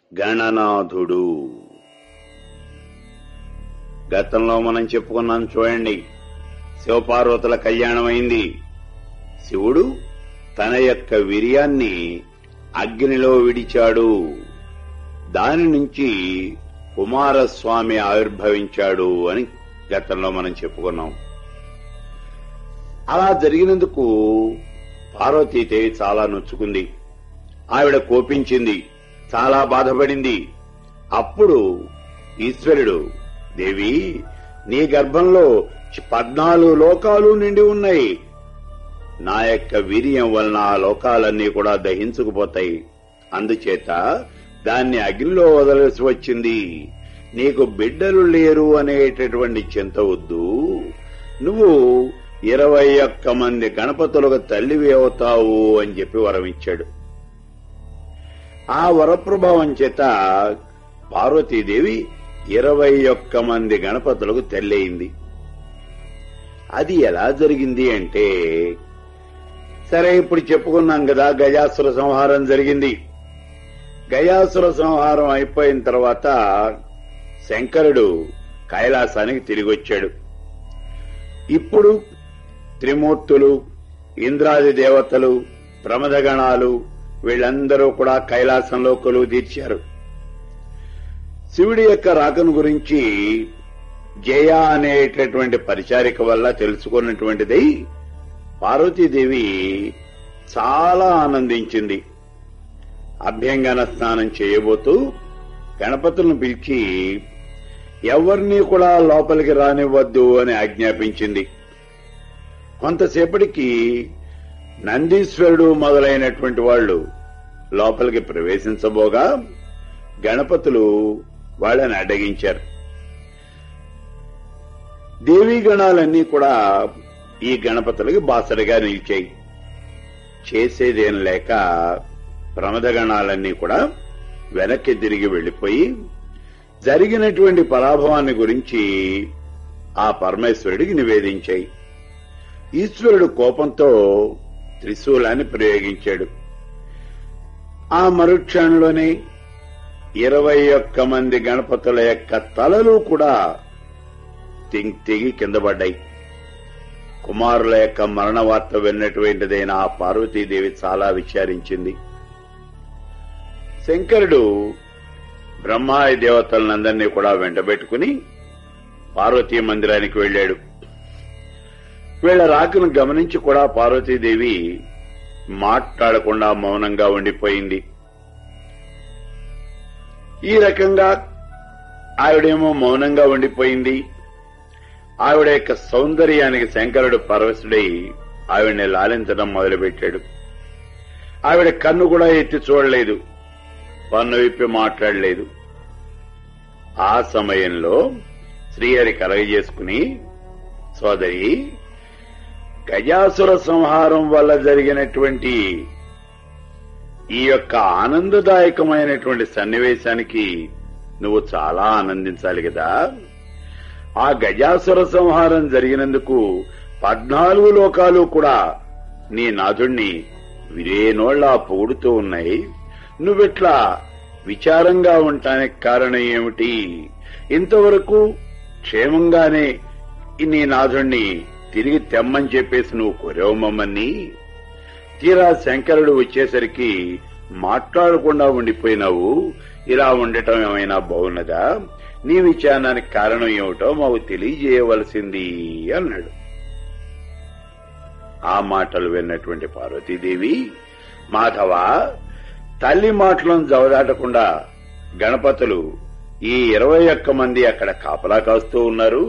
గణనాథుడు గతంలో మనం చెప్పుకున్నాం చూడండి శివపార్వతుల కళ్యాణం అయింది శివుడు తన యొక్క వీర్యాన్ని అగ్నిలో విడిచాడు దాని నుంచి కుమారస్వామి ఆవిర్భవించాడు అని గతంలో మనం చెప్పుకున్నాం అలా జరిగినందుకు పార్వతీదేవి చాలా నొచ్చుకుంది ఆవిడ కోపించింది చాలా బాధపడింది అప్పుడు ఈశ్వరుడు దేవి నీ గర్భంలో పద్నాలుగు లోకాలు నిండి ఉన్నాయి నా యొక్క వీర్యం వలన ఆ లోకాలన్నీ కూడా దహించుకుపోతాయి అందుచేత దాన్ని అగ్నిలో వదలసి వచ్చింది నీకు బిడ్డలు లేరు అనేటటువంటి చింత వద్దు నువ్వు ఇరవై ఒక్క మంది గణపతులకు తల్లివి అవుతావు అని చెప్పి వరం ఇచ్చాడు ఆ వరప్రభావం చేత పార్వతీదేవి ఇరవై ఒక్క మంది గణపతులకు తెల్లయింది అది ఎలా జరిగింది అంటే సరే ఇప్పుడు చెప్పుకున్నాం కదా గజాసుర సంహారం జరిగింది గజాసుర సంహారం అయిపోయిన తర్వాత శంకరుడు కైలాసానికి తిరిగి వచ్చాడు ఇప్పుడు త్రిమూర్తులు ఇంద్రాది దేవతలు ప్రమదగణాలు వీళ్ళందరూ కూడా కైలాసంలో కొలువు తీర్చారు శివుడి యొక్క రాకను గురించి జయ అనేటటువంటి పరిచారిక వల్ల తెలుసుకున్నటువంటిది పార్వతీదేవి చాలా ఆనందించింది అభ్యంగన స్నానం చేయబోతూ గణపతులను పిలిచి ఎవరినీ కూడా లోపలికి రానివ్వద్దు అని ఆజ్ఞాపించింది కొంతసేపటికి నందీశ్వరుడు మొదలైనటువంటి వాళ్ళు లోపలికి ప్రవేశించబోగా గణపతులు వాళ్ళని అడ్డగించారు దేవీ గణాలన్నీ కూడా ఈ గణపతులకి బాసరిగా నిలిచాయి చేసేదేం లేక ప్రమదగణాలన్నీ కూడా వెనక్కి తిరిగి వెళ్లిపోయి జరిగినటువంటి పరాభవాన్ని గురించి ఆ పరమేశ్వరుడికి నివేదించాయి ఈశ్వరుడు కోపంతో త్రిశూలాన్ని ప్రయోగించాడు ఆ మరుక్షణంలోనే ఇరవై ఒక్క మంది గణపతుల యొక్క తలలు కూడా తెగి కింద పడ్డాయి కుమారుల యొక్క మరణ వార్త విన్నటువంటిదైన ఆ పార్వతీదేవి చాలా విచారించింది శంకరుడు బ్రహ్మాది దేవతలనందరినీ కూడా వెంటబెట్టుకుని పార్వతీ మందిరానికి వెళ్లాడు వీళ్ల రాకను గమనించి కూడా పార్వతీదేవి మాట్లాడకుండా మౌనంగా ఉండిపోయింది ఈ రకంగా ఆవిడేమో మౌనంగా ఉండిపోయింది ఆవిడ యొక్క సౌందర్యానికి శంకరుడు పరవశుడై ఆవిడని లాలించడం మొదలుపెట్టాడు ఆవిడ కన్ను కూడా ఎత్తి చూడలేదు పన్ను విప్పి మాట్లాడలేదు ఆ సమయంలో శ్రీహరి కలగజేసుకుని సోదరి గజాసుర సంహారం వల్ల జరిగినటువంటి ఈ యొక్క ఆనందదాయకమైనటువంటి సన్నివేశానికి నువ్వు చాలా ఆనందించాలి కదా ఆ గజాసుర సంహారం జరిగినందుకు పద్నాలుగు లోకాలు కూడా నీ నాథుణ్ణి విరేనోళ్ల పొగుడుతూ ఉన్నాయి నువ్విట్లా విచారంగా ఉండటానికి కారణం ఏమిటి ఇంతవరకు క్షేమంగానే నీ నాథుణ్ణి తిరిగి తెమ్మని చెప్పేసి నువ్వు కొరేవు మమ్మల్ని తీరా శంకరుడు వచ్చేసరికి మాట్లాడకుండా ఉండిపోయినావు ఇలా ఉండటం ఏమైనా బాగున్నదా నీ విచారణానికి కారణం ఏమిటో మాకు తెలియజేయవలసింది అన్నాడు ఆ మాటలు విన్నటువంటి పార్వతీదేవి మాధవ తల్లి మాటలను జవదాటకుండా గణపతులు ఈ ఇరవై ఒక్క మంది అక్కడ కాపలా కాస్తూ ఉన్నారు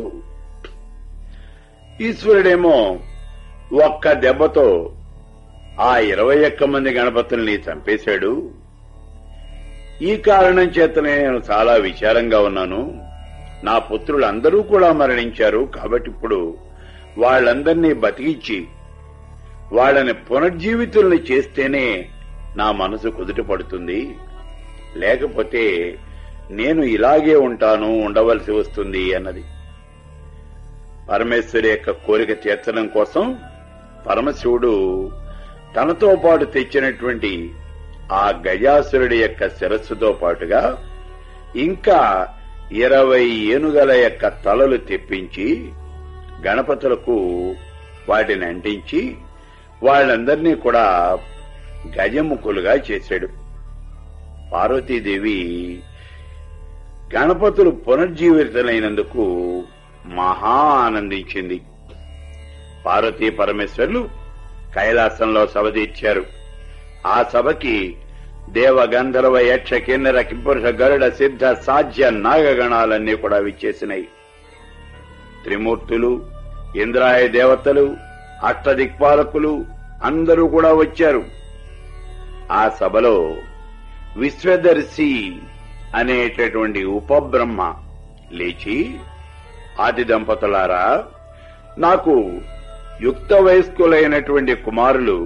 ఈశ్వరుడేమో ఒక్క దెబ్బతో ఆ ఇరవై ఒక్క మంది గణపతుల్ని చంపేశాడు ఈ కారణం చేతనే నేను చాలా విచారంగా ఉన్నాను నా పుత్రులందరూ కూడా మరణించారు కాబట్టి ఇప్పుడు వాళ్ళందరినీ బతికించి వాళ్ళని పునర్జీవితుల్ని చేస్తేనే నా మనసు కుదుట పడుతుంది లేకపోతే నేను ఇలాగే ఉంటాను ఉండవలసి వస్తుంది అన్నది పరమేశ్వరి యొక్క కోరిక తీర్చడం కోసం పరమశివుడు తనతో పాటు తెచ్చినటువంటి ఆ గజాసురుడి యొక్క శిరస్సుతో పాటుగా ఇంకా ఇరవై ఏనుగల యొక్క తలలు తెప్పించి గణపతులకు వాటిని అంటించి వాళ్ళందరినీ కూడా గజముఖులుగా చేశాడు పార్వతీదేవి గణపతులు పునర్జీవితులైనందుకు మహా ఆనందించింది పార్వతీ పరమేశ్వర్లు కైలాసంలో సభ తీర్చారు ఆ సభకి దేవ గంధర్వ యక్ష కిన్నెర కింపురుష గరుడ సిద్ధ సాధ్య నాగగణాలన్నీ కూడా విచ్చేసినాయి త్రిమూర్తులు ఇంద్రాయ దేవతలు అష్టదిక్పాలకులు అందరూ కూడా వచ్చారు ఆ సభలో విశ్వదర్శి అనేటటువంటి ఉపబ్రహ్మ లేచి ఆది దంపతులారా నాకు యుక్త వయస్కులైనటువంటి కుమారులు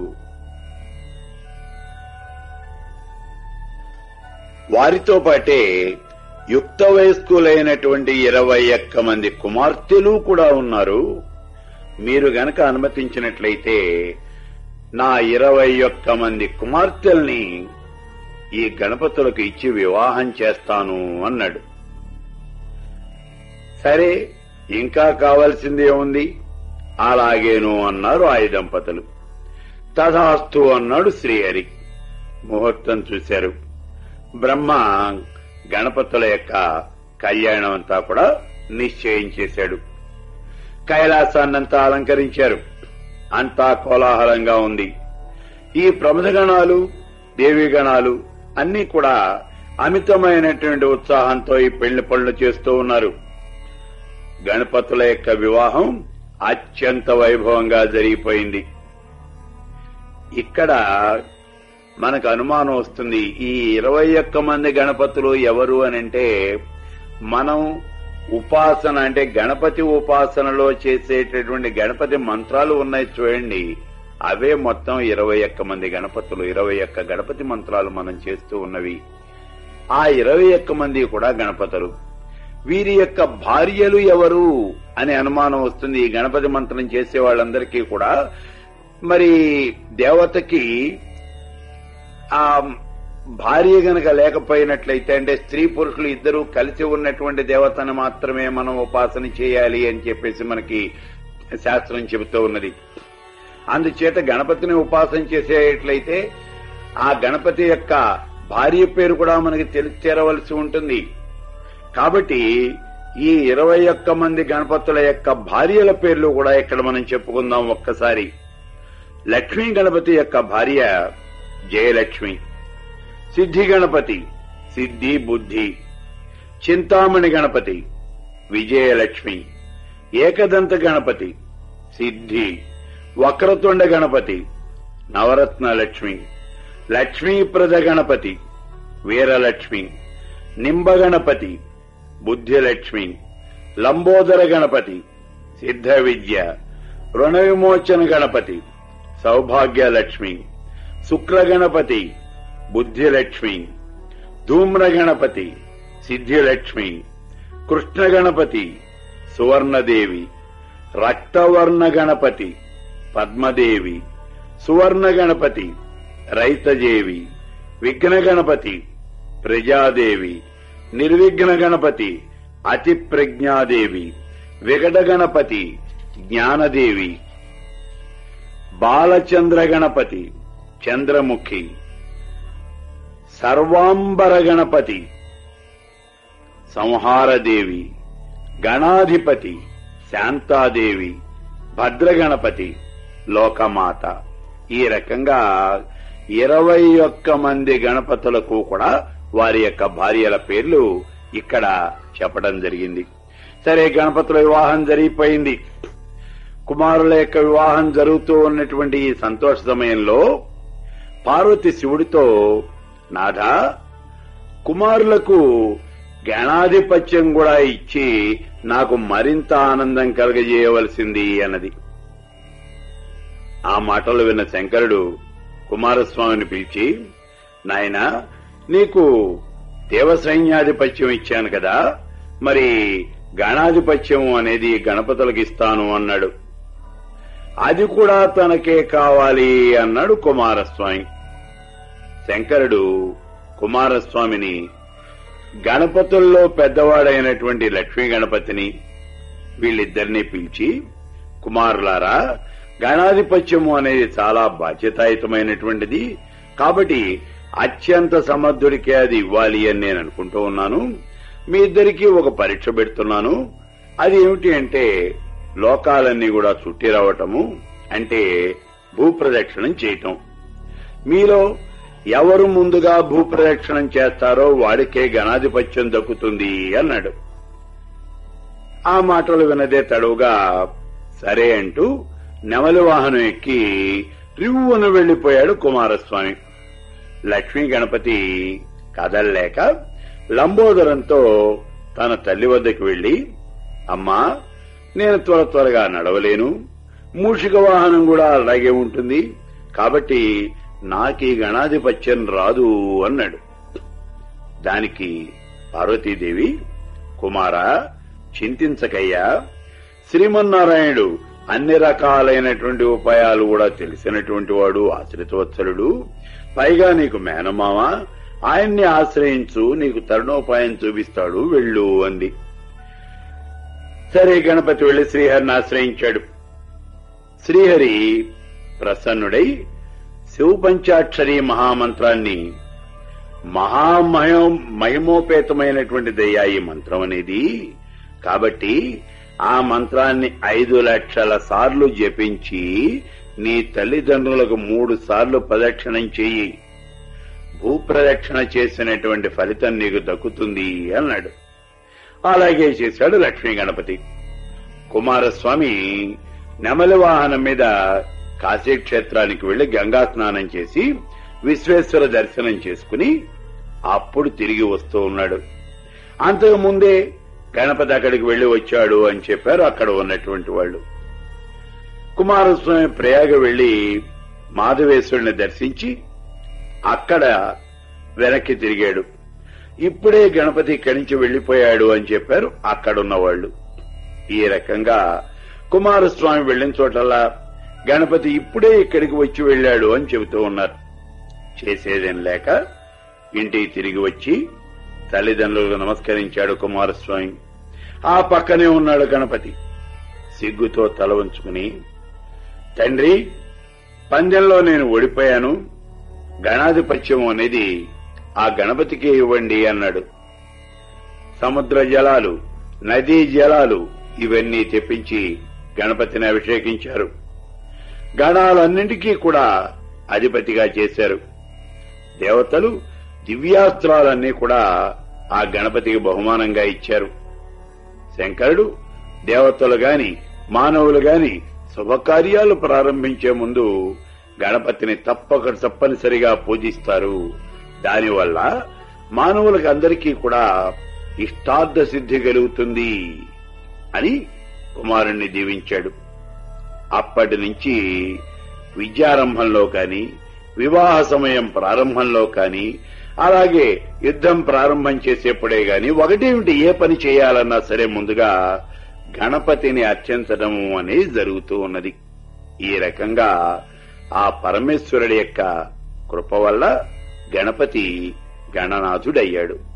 వారితో పాటే యుక్త వయస్కులైనటువంటి ఇరవై ఒక్క మంది కుమార్తెలు కూడా ఉన్నారు మీరు గనక అనుమతించినట్లయితే నా ఇరవై ఒక్క మంది కుమార్తెల్ని ఈ గణపతులకు ఇచ్చి వివాహం చేస్తాను అన్నాడు సరే ఇంకా కావాల్సింది ఏముంది అలాగేను అన్నారు ఆ దంపతులు తథాస్తు అన్నాడు శ్రీహరి ముహూర్తం చూశారు బ్రహ్మ గణపతుల యొక్క కళ్యాణం అంతా కూడా నిశ్చయం చేశాడు కైలాసాన్నంతా అలంకరించారు అంతా కోలాహలంగా ఉంది ఈ ప్రమథగణాలు దేవీగణాలు అన్ని కూడా అమితమైనటువంటి ఉత్సాహంతో ఈ పెళ్లి పనులు చేస్తూ ఉన్నారు గణపతుల యొక్క వివాహం అత్యంత వైభవంగా జరిగిపోయింది ఇక్కడ మనకు అనుమానం వస్తుంది ఈ ఇరవై ఒక్క మంది గణపతులు ఎవరు అని అంటే మనం ఉపాసన అంటే గణపతి ఉపాసనలో చేసేటటువంటి గణపతి మంత్రాలు ఉన్నాయి చూడండి అవే మొత్తం ఇరవై ఒక్క మంది గణపతులు ఇరవై ఒక్క గణపతి మంత్రాలు మనం చేస్తూ ఉన్నవి ఆ ఇరవై ఒక్క మంది కూడా గణపతులు వీరి యొక్క భార్యలు ఎవరు అనే అనుమానం వస్తుంది ఈ గణపతి మంత్రం చేసే వాళ్ళందరికీ కూడా మరి దేవతకి ఆ భార్య గనక లేకపోయినట్లయితే అంటే స్త్రీ పురుషులు ఇద్దరూ కలిసి ఉన్నటువంటి దేవతను మాత్రమే మనం ఉపాసన చేయాలి అని చెప్పేసి మనకి శాస్త్రం చెబుతూ ఉన్నది అందుచేత గణపతిని ఉపాసన చేసేట్లయితే ఆ గణపతి యొక్క భార్య పేరు కూడా మనకి తెలిసి చేరవలసి ఉంటుంది కాబట్టి ఈ ఇరవై ఒక్క మంది గణపతుల యొక్క భార్యల పేర్లు కూడా ఇక్కడ మనం చెప్పుకుందాం ఒక్కసారి లక్ష్మీ గణపతి యొక్క భార్య జయలక్ష్మి సిద్ధి గణపతి సిద్ధి బుద్ధి చింతామణి గణపతి విజయలక్ష్మి ఏకదంత గణపతి సిద్ధి వక్రతుండ గణపతి నవరత్న లక్ష్మి లక్ష్మీప్రద గణపతి వీరలక్ష్మి నింబ గణపతి బుద్ధిలక్ష్మి లంబోదర గణపతి సిద్ధ విద్య రుణ విమోచన గణపతి సౌభాగ్యలక్ష్మి శుక్ర గణపతి బుద్ధిలక్ష్మి ధూమ్ర గణపతి సిద్ధిలక్ష్మి కృష్ణ గణపతి సువర్ణదేవి రక్తవర్ణ గణపతి పద్మదేవి సువర్ణ గణపతి రైతజేవి విఘ్న గణపతి ప్రజాదేవి నిర్విఘ్న గణపతి అతి ప్రజ్ఞాదేవి వికట గణపతి జ్ఞానదేవి బాలచంద్ర గణపతి చంద్రముఖి సర్వాంబర గణపతి సంహారదేవి గణాధిపతి శాంతాదేవి భద్రగణపతి లోకమాత ఈ రకంగా ఇరవై ఒక్క మంది గణపతులకు కూడా వారి యొక్క భార్యల పేర్లు ఇక్కడ చెప్పడం జరిగింది సరే గణపతుల వివాహం జరిగిపోయింది కుమారుల యొక్క వివాహం జరుగుతూ ఉన్నటువంటి ఈ సంతోష సమయంలో పార్వతి శివుడితో నాథా కుమారులకు గణాధిపత్యం కూడా ఇచ్చి నాకు మరింత ఆనందం కలగజేయవలసింది అన్నది ఆ మాటలు విన్న శంకరుడు కుమారస్వామిని పిలిచి నాయన నీకు దేవసైన్యాధిపత్యం ఇచ్చాను కదా మరి గణాధిపత్యం అనేది గణపతులకు ఇస్తాను అన్నాడు అది కూడా తనకే కావాలి అన్నాడు కుమారస్వామి శంకరుడు కుమారస్వామిని గణపతుల్లో పెద్దవాడైనటువంటి లక్ష్మీ గణపతిని వీళ్ళిద్దరినీ పిలిచి కుమారులారా గణాధిపత్యము అనేది చాలా బాధ్యతాయుతమైనటువంటిది కాబట్టి అత్యంత సమర్థుడికే అది ఇవ్వాలి అని నేను అనుకుంటూ ఉన్నాను మీ ఇద్దరికీ ఒక పరీక్ష పెడుతున్నాను అది ఏమిటి అంటే లోకాలన్నీ కూడా చుట్టి రావటము అంటే భూప్రదక్షిణం చేయటం మీలో ఎవరు ముందుగా భూప్రదక్షిణం చేస్తారో వాడికే గణాధిపత్యం దక్కుతుంది అన్నాడు ఆ మాటలు వినదే తడువుగా సరే అంటూ నెమలి వాహనం ఎక్కి రివ్వును వెళ్లిపోయాడు కుమారస్వామి లక్ష్మీ గణపతి కదల్లేక లంబోదరంతో తన తల్లి వద్దకు వెళ్లి అమ్మా నేను త్వర త్వరగా నడవలేను మూషిక వాహనం కూడా అలాగే ఉంటుంది కాబట్టి నాకీ గణాధిపత్యం రాదు అన్నాడు దానికి పార్వతీదేవి కుమారా చింతించకయ్యా శ్రీమన్నారాయణుడు అన్ని రకాలైనటువంటి ఉపాయాలు కూడా తెలిసినటువంటి వాడు ఆశ్రితవత్సలుడు పైగా నీకు మేనమామ ఆయన్ని ఆశ్రయించు నీకు తరుణోపాయం చూపిస్తాడు వెళ్ళు అంది సరే గణపతి వెళ్లి శ్రీహరిని ఆశ్రయించాడు శ్రీహరి ప్రసన్నుడై శివపంచాక్షరి మహామంత్రాన్ని మహామహో మహిమోపేతమైనటువంటిదయ్యా ఈ మంత్రం అనేది కాబట్టి ఆ మంత్రాన్ని ఐదు లక్షల సార్లు జపించి నీ తల్లిదండ్రులకు మూడు సార్లు ప్రదక్షిణం చెయ్యి భూప్రదక్షిణ చేసినటువంటి ఫలితం నీకు దక్కుతుంది అన్నాడు అలాగే చేశాడు లక్ష్మీ గణపతి కుమారస్వామి నెమలి వాహనం మీద కాశీ క్షేత్రానికి వెళ్లి గంగా స్నానం చేసి విశ్వేశ్వర దర్శనం చేసుకుని అప్పుడు తిరిగి వస్తూ ఉన్నాడు అంతకు ముందే గణపతి అక్కడికి వెళ్లి వచ్చాడు అని చెప్పారు అక్కడ ఉన్నటువంటి వాళ్ళు కుమారస్వామి ప్రయాగ వెళ్లి మాధవేశ్వరుని దర్శించి అక్కడ వెనక్కి తిరిగాడు ఇప్పుడే గణపతి ఇక్కడి నుంచి వెళ్లిపోయాడు అని చెప్పారు అక్కడున్న వాళ్ళు ఈ రకంగా కుమారస్వామి వెళ్లిన చోటల్లా గణపతి ఇప్పుడే ఇక్కడికి వచ్చి వెళ్ళాడు అని చెబుతూ ఉన్నారు చేసేదేం లేక ఇంటికి తిరిగి వచ్చి తల్లిదండ్రులకు నమస్కరించాడు కుమారస్వామి ఆ పక్కనే ఉన్నాడు గణపతి సిగ్గుతో తల ఉంచుకుని తండ్రి పందెంలో నేను ఓడిపోయాను గణాధిపత్యం అనేది ఆ గణపతికి ఇవ్వండి అన్నాడు సముద్ర జలాలు నదీ జలాలు ఇవన్నీ తెప్పించి గణపతిని అభిషేకించారు గణాలన్నింటికీ కూడా అధిపతిగా చేశారు దేవతలు దివ్యాస్త్రాలన్నీ కూడా ఆ గణపతికి బహుమానంగా ఇచ్చారు శంకరుడు దేవతలు గాని మానవులు గాని శుభకార్యాలు ప్రారంభించే ముందు గణపతిని తప్పక తప్పనిసరిగా పూజిస్తారు దానివల్ల మానవులకు అందరికీ కూడా ఇష్టార్థ సిద్ధి కలుగుతుంది అని కుమారుణ్ణి దీవించాడు అప్పటి నుంచి విద్యారంభంలో కాని వివాహ సమయం ప్రారంభంలో కాని అలాగే యుద్ధం ప్రారంభం చేసేప్పుడే గాని ఒకటేమిటి ఏ పని చేయాలన్నా సరే ముందుగా గణపతిని అర్చించడం అనేది జరుగుతూ ఉన్నది ఈ రకంగా ఆ పరమేశ్వరుడి యొక్క కృప వల్ల గణపతి గణనాథుడయ్యాడు